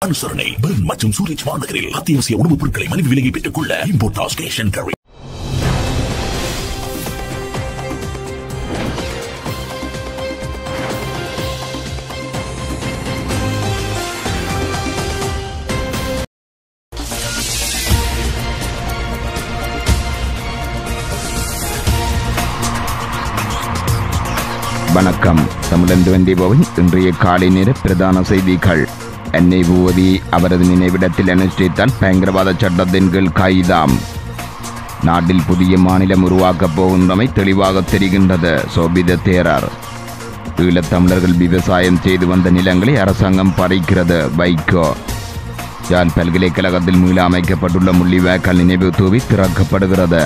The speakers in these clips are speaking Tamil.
அனுசரணை பெர்ன் மற்றும் சூரிச் மாநகரில் அத்தியாவசிய உணவுப் பொருட்களை மலிவு விலையை பெற்றுக் கொள்ள இம்போர்டாஸ் கேஷ் அண்ட் கேரி வணக்கம் தமிழன் டுவெண்டிபோவின் இன்றைய காலை நேர பிரதான செய்திகள் எண்ணெய் பூவதி அவரது நினைவிடத்தில் அனுஷ்டித்தால் பயங்கரவாத சட்டத்தின் கீழ் கைதாம் நாட்டில் புதிய மாநிலம் உருவாக்கப் போகின்றமை தெளிவாக தெரிகின்றது சோபித தேரர் ஈழத்தமிழர்கள் விவசாயம் செய்து வந்த நிலங்களை அரசாங்கம் பறிக்கிறது வைகோ யாழ் பல்கலைக்கழகத்தில் மீள அமைக்கப்பட்டுள்ள முள்ளிவாய்க்கால் நினைவு தூவி திறக்கப்படுகிறது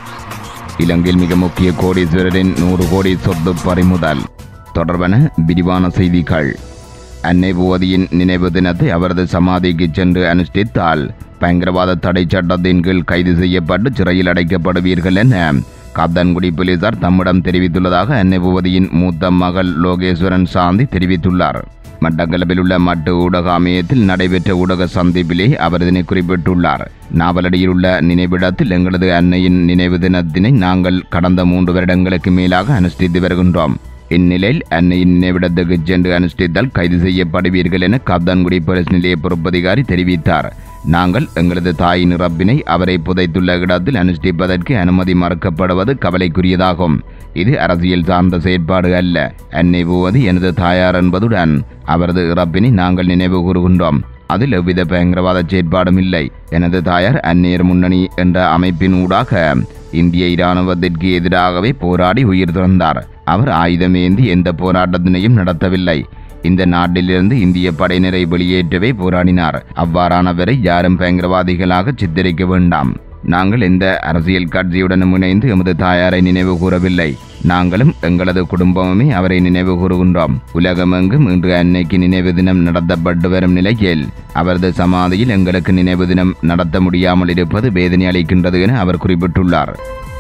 இலங்கையில் மிக முக்கிய கோடீஸ்வரரின் நூறு கோடி சொத்து பறிமுதல் தொடர்பான விரிவான செய்திகள் அன்னை பூவதியின் நினைவு தினத்தை அவரது சமாதிக்கு சென்று அனுஷ்டித்தால் பயங்கரவாத தடை சட்டத்தின் கீழ் கைது செய்யப்பட்டு சிறையில் அடைக்கப்படுவீர்கள் என காத்தான்குடி போலீசார் தம்மிடம் தெரிவித்துள்ளதாக அன்னை பூவதியின் மூத்த மகள் லோகேஸ்வரன் சாந்தி தெரிவித்துள்ளார் மட்டக்களப்பில் உள்ள மட்டு ஊடக அமையத்தில் நடைபெற்ற ஊடக சந்திப்பிலே அவர் இதனை குறிப்பிட்டுள்ளார் நாவலடியில் உள்ள நினைவிடத்தில் எங்களது அன்னையின் நினைவு தினத்தினை நாங்கள் கடந்த மூன்று வருடங்களுக்கு மேலாக அனுஷ்டித்து வருகின்றோம் இந்நிலையில் அன்னையின் நினைவிடத்துக்கு சென்று அனுஷ்டித்தால் கைது செய்யப்படுவீர்கள் என காத்தான்குடி போலீஸ் நிலைய பொறுப்பதிகாரி தெரிவித்தார் நாங்கள் எங்களது தாயின் இறப்பினை அவரை புதைத்துள்ள இடத்தில் அனுஷ்டிப்பதற்கு அனுமதி மறுக்கப்படுவது கவலைக்குரியதாகும் இது அரசியல் சார்ந்த செயற்பாடு அல்ல அன்னை பூவது எனது தாயார் என்பதுடன் அவரது இறப்பினை நாங்கள் நினைவு கூறுகின்றோம் அதில் எவ்வித பயங்கரவாத செயற்பாடும் இல்லை எனது தாயார் அந்நியர் முன்னணி என்ற அமைப்பின் ஊடாக இந்திய இராணுவத்திற்கு எதிராகவே போராடி உயிர் துறந்தார் அவர் ஆயுதமேந்தி எந்த போராட்டத்தினையும் நடத்தவில்லை இந்த நாட்டிலிருந்து இந்திய படையினரை வெளியேற்றவே போராடினார் அவ்வாறானவரை யாரும் பயங்கரவாதிகளாக சித்தரிக்க வேண்டாம் நாங்கள் எந்த அரசியல் கட்சியுடனும் இணைந்து எமது தாயாரை நினைவு கூறவில்லை நாங்களும் எங்களது குடும்பமுமே அவரை நினைவு கூறுகின்றோம் உலகமெங்கும் இன்று அன்னைக்கு நினைவு தினம் நடத்தப்பட்டு வரும் நிலையில் அவரது சமாதியில் எங்களுக்கு நினைவு தினம் நடத்த முடியாமல் இருப்பது வேதனை அளிக்கின்றது என அவர் குறிப்பிட்டுள்ளார்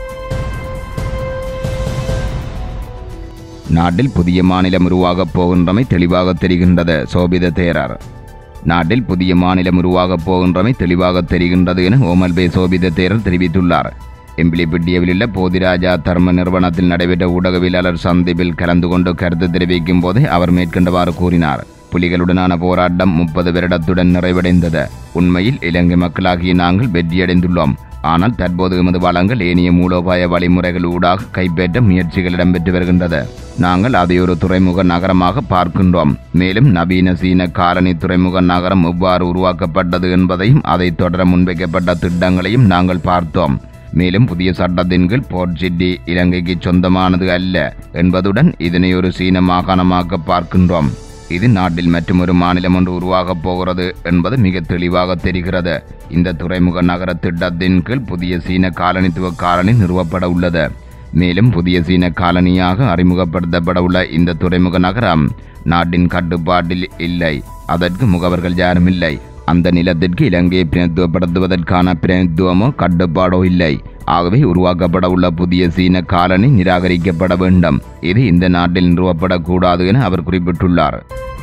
நாட்டில் புதிய மாநிலம் உருவாகப் போகின்றமை தெளிவாக தெரிகின்றது சோபித தேரர் நாட்டில் புதிய மாநிலம் உருவாகப் போகின்றமை தெளிவாக தெரிகின்றது என ஓமல்பே சோபித தேரர் தெரிவித்துள்ளார் எம்பிலிப்பிட்டியவில் உள்ள போதிராஜா தர்ம நிறுவனத்தில் நடைபெற்ற ஊடகவியலாளர் சந்திப்பில் கலந்து கொண்டு கருத்து தெரிவிக்கும் போது அவர் மேற்கண்டவாறு கூறினார் புலிகளுடனான போராட்டம் முப்பது வருடத்துடன் நிறைவடைந்தது உண்மையில் இலங்கை மக்களாகிய நாங்கள் வெற்றியடைந்துள்ளோம் ஆனால் தற்போது எமது வளங்கள் ஏனைய மூலோபாய வழிமுறைகள் ஊடாக கைப்பற்ற முயற்சிகள் இடம்பெற்று வருகின்றது நாங்கள் அதை ஒரு துறைமுக நகரமாக பார்க்கின்றோம் மேலும் நவீன சீன காலனி துறைமுக நகரம் எவ்வாறு உருவாக்கப்பட்டது என்பதையும் அதைத் தொடர முன்வைக்கப்பட்ட திட்டங்களையும் நாங்கள் பார்த்தோம் மேலும் புதிய சட்டத்தின் கீழ் போர்ட் சிட்டி இலங்கைக்கு சொந்தமானது அல்ல என்பதுடன் இதனை ஒரு சீன மாகாணமாக பார்க்கின்றோம் இது நாட்டில் மற்றொரு மாநிலம் ஒன்று உருவாகப் போகிறது என்பது மிக தெளிவாக தெரிகிறது இந்த துறைமுக நகர திட்டத்தின் கீழ் புதிய சீன காலனித்துவ காலனி நிறுவப்பட உள்ளது மேலும் புதிய சீன காலனியாக அறிமுகப்படுத்தப்பட உள்ள இந்த துறைமுக நகரம் நாட்டின் கட்டுப்பாட்டில் இல்லை அதற்கு முகவர்கள் யாரும் இல்லை அந்த நிலத்திற்கு இலங்கையை பிரதித்துவப்படுத்துவதற்கான பிரதித்துவமோ கட்டுப்பாடோ இல்லை ஆகவே உருவாக்கப்பட உள்ள புதிய சீன காலனி நிராகரிக்கப்பட வேண்டும் இது இந்த நாட்டில் நிறுவப்படக்கூடாது என அவர் குறிப்பிட்டுள்ளார்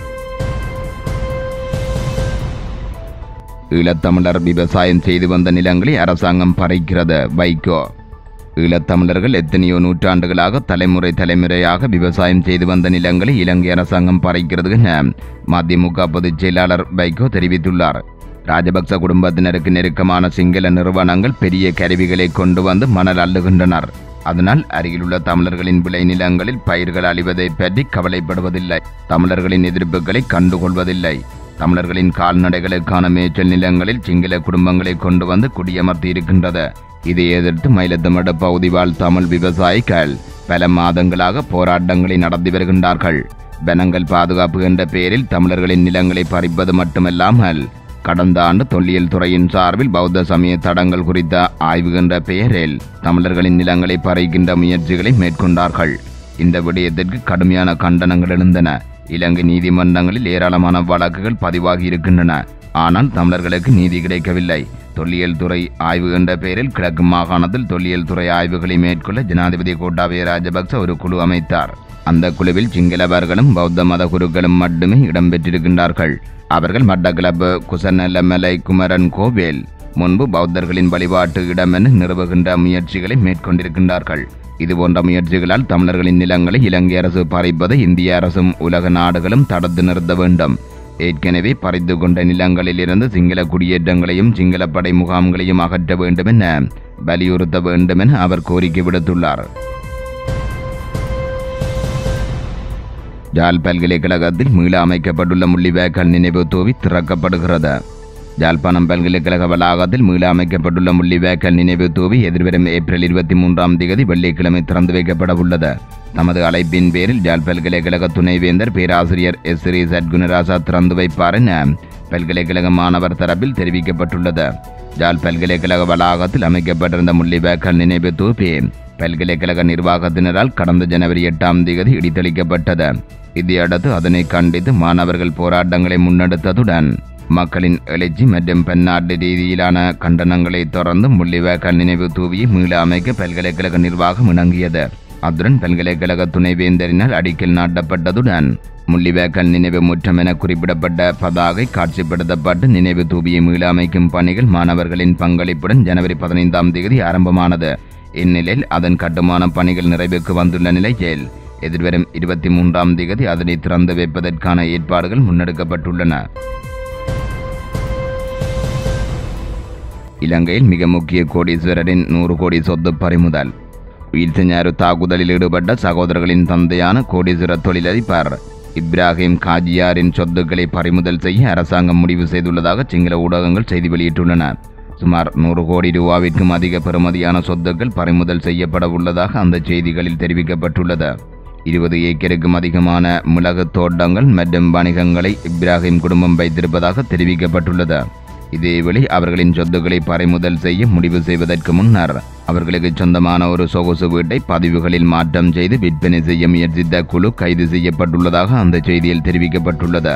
ஈழத்தமிழர் விவசாயம் செய்து வந்த நிலங்களை அரசாங்கம் பறிக்கிறது வைகோ ஈழத்தமிழர்கள் எத்தனையோ நூற்றாண்டுகளாக தலைமுறை தலைமுறையாக விவசாயம் செய்து வந்த நிலங்களை இலங்கை அரசாங்கம் பறிக்கிறது என மதிமுக பொதுச் செயலாளர் வைகோ தெரிவித்துள்ளார் ராஜபக்ச குடும்பத்தினருக்கு நெருக்கமான சிங்கள நிறுவனங்கள் பெரிய கருவிகளை கொண்டு வந்து மணல் அள்ளுகின்றனர் அதனால் அருகிலுள்ள தமிழர்களின் விளைநிலங்களில் பயிர்கள் அழிவதை பற்றி கவலைப்படுவதில்லை தமிழர்களின் எதிர்ப்புகளை கண்டுகொள்வதில்லை தமிழர்களின் கால்நடைகளுக்கான மேய்ச்சல் நிலங்களில் சிங்கள குடும்பங்களை கொண்டு வந்து குடியமர்த்தி இருக்கின்றது இதை எதிர்த்து மயிலத்தமட பகுதி வாழ் தமிழ் விவசாயிகள் பல மாதங்களாக போராட்டங்களை நடத்தி வருகின்றார்கள் வனங்கள் பாதுகாப்பு என்ற பெயரில் தமிழர்களின் நிலங்களை பறிப்பது மட்டுமல்லாமல் கடந்த ஆண்டு தொல்லியல் துறையின் சார்பில் பௌத்த சமய தடங்கள் குறித்த ஆய்வு என்ற பெயரில் தமிழர்களின் நிலங்களை பறிக்கின்ற முயற்சிகளை மேற்கொண்டார்கள் இந்த விடயத்திற்கு கடுமையான கண்டனங்கள் எழுந்தன இலங்கை நீதிமன்றங்களில் ஏராளமான வழக்குகள் பதிவாகி இருக்கின்றன ஆனால் தமிழர்களுக்கு நீதி கிடைக்கவில்லை தொல்லியல் துறை ஆய்வு என்ற பெயரில் கிழக்கு மாகாணத்தில் தொல்லியல் துறை ஆய்வுகளை மேற்கொள்ள ஜனாதிபதி கோட்டாபய ராஜபக்ச ஒரு குழு அமைத்தார் அந்த குழுவில் சிங்களவர்களும் பௌத்த மத குருக்களும் மட்டுமே இடம்பெற்றிருக்கின்றார்கள் அவர்கள் மட்டக்களப்பு குசநலமலை குமரன் கோவில் முன்பு பௌத்தர்களின் வழிபாட்டு இடம் என நிறுவுகின்ற முயற்சிகளை மேற்கொண்டிருக்கின்றார்கள் இதுபோன்ற முயற்சிகளால் தமிழர்களின் நிலங்களை இலங்கை அரசு பறிப்பதை இந்திய அரசும் உலக நாடுகளும் தடுத்து நிறுத்த வேண்டும் ஏற்கனவே பறித்து கொண்ட நிலங்களிலிருந்து சிங்கள குடியேற்றங்களையும் சிங்கள படை முகாம்களையும் அகற்ற வேண்டும் என வலியுறுத்த வேண்டும் என அவர் கோரிக்கை விடுத்துள்ளார் ஜாழ் பல்கலைக்கழகத்தில் மீள அமைக்கப்பட்டுள்ள முள்ளிவாய்க்கால் நினைவு தூவி திறக்கப்படுகிறது யாழ்ப்பாணம் பல்கலைக்கழக வளாகத்தில் மீள அமைக்கப்பட்டுள்ள முள்ளிவாய்க்கால் நினைவு தூவி எதிர்வரும் ஏப்ரல் இருபத்தி மூன்றாம் தேதி வெள்ளிக்கிழமை திறந்து வைக்கப்பட உள்ளது தமது அழைப்பின் பேரில் ஜாழ் பல்கலைக்கழக துணைவேந்தர் பேராசிரியர் எஸ் ஸ்ரீ சத்குணராசா திறந்து வைப்பார் என பல்கலைக்கழக மாணவர் தரப்பில் தெரிவிக்கப்பட்டுள்ளது ஜாழ் பல்கலைக்கழக வளாகத்தில் அமைக்கப்பட்டிருந்த முள்ளிவாய்க்கால் நினைவு தூவி பல்கலைக்கழக நிர்வாகத்தினரால் கடந்த ஜனவரி எட்டாம் தேதி இடித்தளிக்கப்பட்டது இதையடுத்து அதனை கண்டித்து மாணவர்கள் போராட்டங்களை முன்னெடுத்ததுடன் மக்களின் எழுச்சி மற்றும் பன்னாட்டு ரீதியிலான கண்டனங்களை தொடர்ந்து முள்ளிவாய்க்கால் நினைவு தூவியை மீள அமைக்க பல்கலைக்கழக நிர்வாகம் இணங்கியது அத்துடன் பல்கலைக்கழக துணைவேந்தரினால் அடிக்கல் நாட்டப்பட்டதுடன் முள்ளிவாய்க்கால் நினைவு முற்றம் என குறிப்பிடப்பட்ட பதாகை காட்சிப்படுத்தப்பட்டு நினைவு தூவியை மீள அமைக்கும் பணிகள் மாணவர்களின் பங்களிப்புடன் ஜனவரி பதினைந்தாம் தேதி ஆரம்பமானது இந்நிலையில் அதன் கட்டுமான பணிகள் நிறைவுக்கு வந்துள்ள நிலையில் எதிர்வரும் இருபத்தி மூன்றாம் தேதி அதனை திறந்து வைப்பதற்கான ஏற்பாடுகள் முன்னெடுக்கப்பட்டுள்ளன இலங்கையில் மிக முக்கிய கோடீஸ்வரரின் நூறு கோடி சொத்து பறிமுதல் உயிர்த்தஞாறு தாக்குதலில் ஈடுபட்ட சகோதரர்களின் தந்தையான கோடீஸ்வர தொழிலதிபர் இப்ராஹிம் காஜியாரின் சொத்துக்களை பறிமுதல் செய்ய அரசாங்கம் முடிவு செய்துள்ளதாக சிங்கள ஊடகங்கள் செய்தி வெளியிட்டுள்ளன சுமார் நூறு கோடி ரூபாவிற்கும் அதிக பெறுமதியான சொத்துக்கள் பறிமுதல் செய்யப்பட உள்ளதாக அந்த செய்திகளில் தெரிவிக்கப்பட்டுள்ளது இருபது ஏக்கருக்கும் அதிகமான மிளகு தோட்டங்கள் மற்றும் வணிகங்களை இப்ராஹிம் குடும்பம் வைத்திருப்பதாக தெரிவிக்கப்பட்டுள்ளது இதேவேளை அவர்களின் சொத்துக்களை பறிமுதல் செய்ய முடிவு செய்வதற்கு முன்னர் அவர்களுக்கு சொந்தமான ஒரு சொகுசு வீட்டை பதிவுகளில் மாற்றம் செய்து விற்பனை செய்ய முயற்சித்த குழு கைது செய்யப்பட்டுள்ளதாக அந்த செய்தியில் தெரிவிக்கப்பட்டுள்ளது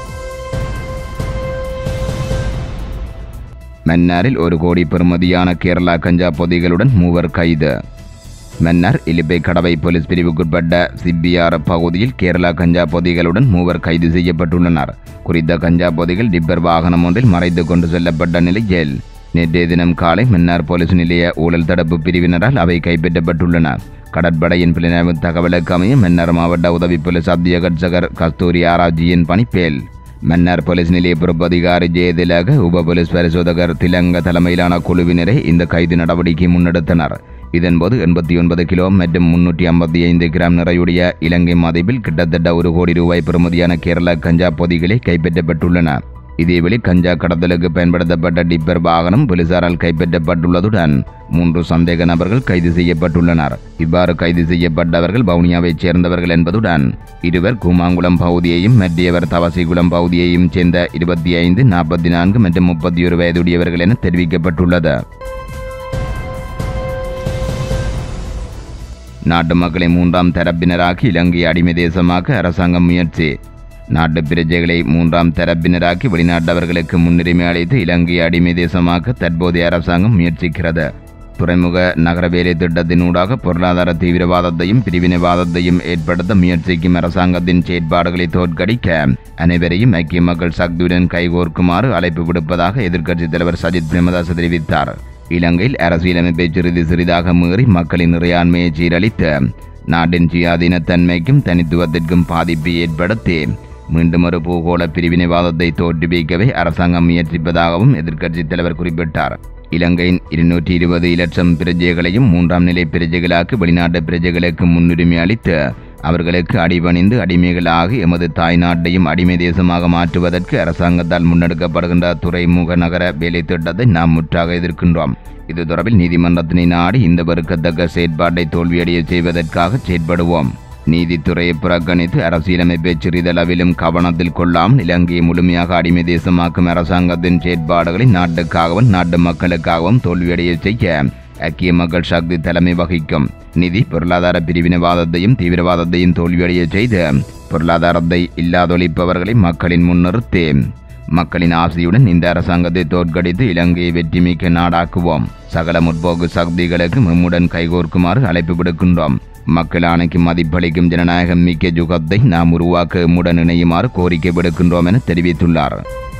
மன்னாரில் ஒரு கோடி பெறுமதியான கேரளா கஞ்சா பொதிகளுடன் மூவர் கைது மன்னார் இலிப்பை கடவை போலீஸ் பிரிவுக்குட்பட்ட சிபிஆர் பகுதியில் கேரளா கஞ்சா பொதிகளுடன் மூவர் கைது செய்யப்பட்டுள்ளனர் குறித்த கஞ்சா பொதிகள் டிப்பர் வாகனம் ஒன்றில் மறைத்து கொண்டு செல்லப்பட்ட நிலையில் நேற்றைய தினம் காலை மன்னார் போலீஸ் நிலைய ஊழல் தடுப்பு பிரிவினரால் அவை கைப்பற்றப்பட்டுள்ளன கடற்படையின் புலனாய்வு தகவலுக்கு அமைய மன்னார் மாவட்ட உதவி போலீஸ் அத்தியகர் கஸ்தூரி ஆராய்ச்சியின் பணிப்பேல் மன்னார் போலீஸ் நிலைய பொறுப்பதிகாரி ஜெயதிலக உப போலீஸ் பரிசோதகர் திலங்க தலைமையிலான குழுவினரை இந்த கைது நடவடிக்கை முன்னெடுத்தனர் இதன்போது எண்பத்தி ஒன்பது கிலோ மற்றும் முன்னூற்றி ஐம்பத்தி ஐந்து கிராம் நிறையுடைய இலங்கை மதிப்பில் கிட்டத்தட்ட ஒரு கோடி ரூபாய் பெறுமதியான கேரள கஞ்சா பொதிகளை கைப்பற்றப்பட்டுள்ளன இதேவேளை கஞ்சா கடத்தலுக்கு பயன்படுத்தப்பட்ட டிப்பர் வாகனம் போலீசாரால் கைப்பற்றப்பட்டுள்ளதுடன் மூன்று சந்தேக நபர்கள் கைது செய்யப்பட்டுள்ளனர் இவ்வாறு கைது செய்யப்பட்டவர்கள் வவுனியாவைச் சேர்ந்தவர்கள் என்பதுடன் இருவர் கூமாங்குளம் பகுதியையும் மற்றியவர் தவசிகுளம் பகுதியையும் சேர்ந்த இருபத்தி ஐந்து நாற்பத்தி நான்கு மற்றும் முப்பத்தி ஒரு வயதுடையவர்கள் என தெரிவிக்கப்பட்டுள்ளது நாட்டு மக்களை மூன்றாம் தரப்பினராக்கி இலங்கை அடிமை தேசமாக்க அரசாங்கம் முயற்சி நாட்டு பிரஜைகளை மூன்றாம் தரப்பினராக்கி வெளிநாட்டவர்களுக்கு முன்னுரிமை அளித்து இலங்கை அடிமை தேசமாக்க தற்போதைய அரசாங்கம் முயற்சிக்கிறது துறைமுக நகர வேலை திட்டத்தினூடாக பொருளாதார தீவிரவாதத்தையும் பிரிவினைவாதத்தையும் ஏற்படுத்த முயற்சிக்கும் அரசாங்கத்தின் செயற்பாடுகளை தோற்கடிக்க அனைவரையும் ஐக்கிய மக்கள் சக்தியுடன் கைகோர்க்குமாறு அழைப்பு விடுப்பதாக எதிர்க்கட்சித் தலைவர் சஜித் பிரேமதாஸ் தெரிவித்தார் இலங்கையில் அரசியலமைப்பை சிறிது சிறிதாக மீறி மக்களின் இறையாண்மையை சீரழித்து நாட்டின் சுயாதீனத்தன்மைக்கும் தனித்துவத்திற்கும் பாதிப்பை ஏற்படுத்தி மீண்டும் ஒரு பூகோள பிரிவினைவாதத்தை தோற்றுவிக்கவே அரசாங்கம் முயற்சிப்பதாகவும் எதிர்க்கட்சித் தலைவர் குறிப்பிட்டார் இலங்கையின் இருநூற்றி இருபது லட்சம் பிரஜைகளையும் மூன்றாம் நிலை பிரஜைகளாக்கு வெளிநாட்டு பிரஜைகளுக்கு முன்னுரிமை அளித்து அவர்களுக்கு அடிபணிந்து அடிமைகளாக எமது தாய்நாட்டையும் அடிமை தேசமாக மாற்றுவதற்கு அரசாங்கத்தால் முன்னெடுக்கப்படுகின்ற துறைமுக நகர வேலை திட்டத்தை நாம் முற்றாக எதிர்க்கின்றோம் இது தொடர்பில் நீதிமன்றத்தினை நாடி இந்த வெறுக்கத்தக்க செயற்பாட்டை தோல்வியடைய செய்வதற்காக செயற்படுவோம் நீதித்துறையை புறக்கணித்து அரசியலமைப்பை சிறிதளவிலும் கவனத்தில் கொள்ளாமல் இலங்கையை முழுமையாக அடிமை தேசமாக்கும் அரசாங்கத்தின் செயற்பாடுகளை நாட்டுக்காகவும் நாட்டு மக்களுக்காகவும் தோல்வியடைய செய்ய ஐக்கிய மக்கள் சக்தி தலைமை வகிக்கும் நிதி பொருளாதார பிரிவினைவாதத்தையும் தீவிரவாதத்தையும் தோல்வியடைய செய்து பொருளாதாரத்தை இல்லாதொழிப்பவர்களை மக்களின் முன்னிறுத்தி மக்களின் ஆசையுடன் இந்த அரசாங்கத்தை தோற்கடித்து இலங்கையை வெற்றிமிக்க நாடாக்குவோம் சகல முற்போக்கு சக்திகளுக்கு நம்முடன் கைகோர்க்குமாறு அழைப்பு விடுக்கின்றோம் மக்கள் ஆணைக்கு மதிப்பளிக்கும் ஜனநாயகம் மிக்க யுகத்தை நாம் உருவாக்க எம்முடன் இணையுமாறு கோரிக்கை விடுக்கின்றோம் என தெரிவித்துள்ளார்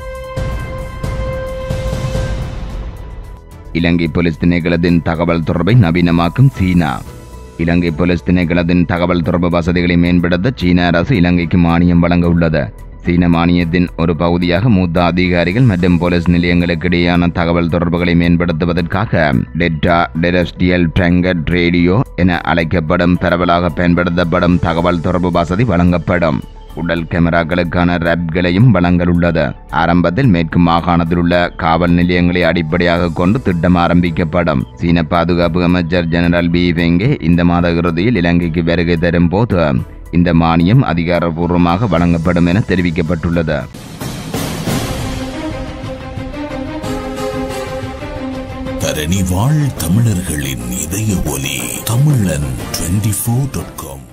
இலங்கை போலீஸ் திணைக்களத்தின் தகவல் தொடர்பை நவீனமாக்கும் சீனா இலங்கை போலீஸ் திணைக்களத்தின் தகவல் தொடர்பு வசதிகளை மேம்படுத்த சீன அரசு இலங்கைக்கு மானியம் வழங்க உள்ளது சீன மானியத்தின் ஒரு பகுதியாக மூத்த அதிகாரிகள் மற்றும் போலீஸ் நிலையங்களுக்கு இடையேயான தகவல் தொடர்புகளை மேம்படுத்துவதற்காக டெட்டா டெரஸ்டியல் ட்ரங்கட் ரேடியோ என அழைக்கப்படும் பரவலாக பயன்படுத்தப்படும் தகவல் தொடர்பு வசதி வழங்கப்படும் உடல் கேமராக்களுக்கான ரேப்களையும் வழங்கலுள்ளது ஆரம்பத்தில் மேற்கு மாகாணத்தில் உள்ள காவல் நிலையங்களை அடிப்படையாக கொண்டு திட்டம் ஆரம்பிக்கப்படும் சீன பாதுகாப்பு அமைச்சர் ஜெனரல் பி வெங்கே இந்த மாத இறுதியில் இலங்கைக்கு வருகை தரும் போது இந்த மானியம் அதிகாரப்பூர்வமாக வழங்கப்படும் என தெரிவிக்கப்பட்டுள்ளது தரணி வாழ் தமிழர்களின் இதய ஒலி தமிழன் டுவெண்டி ஃபோர் டாட் காம்